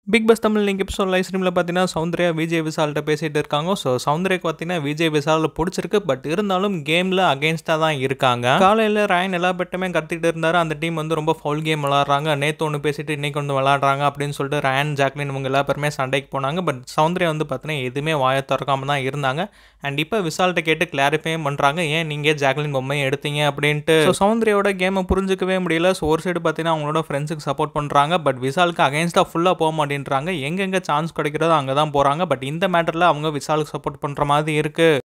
big Boss Tamil link episode live ஸ்ட்ரீமில் பார்த்தீங்கன்னா சௌந்தர்யா விஜய் விசால்கிட்ட பேசிகிட்டு இருக்காங்க ஸோ சௌந்தர்யாக்கு பார்த்தீங்கன்னா விஜய் விசால் பிடிச்சிருக்கு பட் இருந்தாலும் கேமில் அகேன்ஸ்டாக தான் இருக்காங்க காலையில் ராயன் எல்லா பெட்டுமே கத்திட்டு இருந்தார் அந்த டீம் வந்து ரொம்ப ஃபவுல் கேம் விளாட்றாங்க நேற்று ஒன்று பேசிட்டு இன்னைக்கு ஒன்று விளாட்றாங்க அப்படின்னு சொல்லிட்டு ராயன் ஜாக்லின் இவங்க எல்லா பேருமே சண்டைக்கு போனாங்க பட் சௌந்தர்யா வந்து பார்த்தீங்கன்னா எதுவுமே வாயை திறக்காம தான் இருந்தாங்க அண்ட் இப்போ விசால்கிட்ட கேட்டு கிளாரிஃபையும் பண்ணுறாங்க ஏன் நீங்கள் ஜாக்லின் பொம்மையை எடுத்தீங்க அப்படின்ட்டு ஸோ சௌந்தர்யாவோட கேமை புரிஞ்சிக்கவே முடியல ஸோ ஒரு சைடு பார்த்தீங்கன்னா அவங்களோட ஃப்ரெண்ட்ஸுக்கு சப்போர்ட் பண்ணுறாங்க பட் விசாலுக்கு அகேன்ஸ்டாக ஃபுல்லாக போக மாட்டேன்றாங்க எங்கெங்கே சான்ஸ் கிடைக்கிறதோ அங்கே தான் போகிறாங்க பட் இந்த மேட்டரில் அவங்க விசாலுக்கு சப்போர்ட் பண்ணுற மாதிரி இருக்குது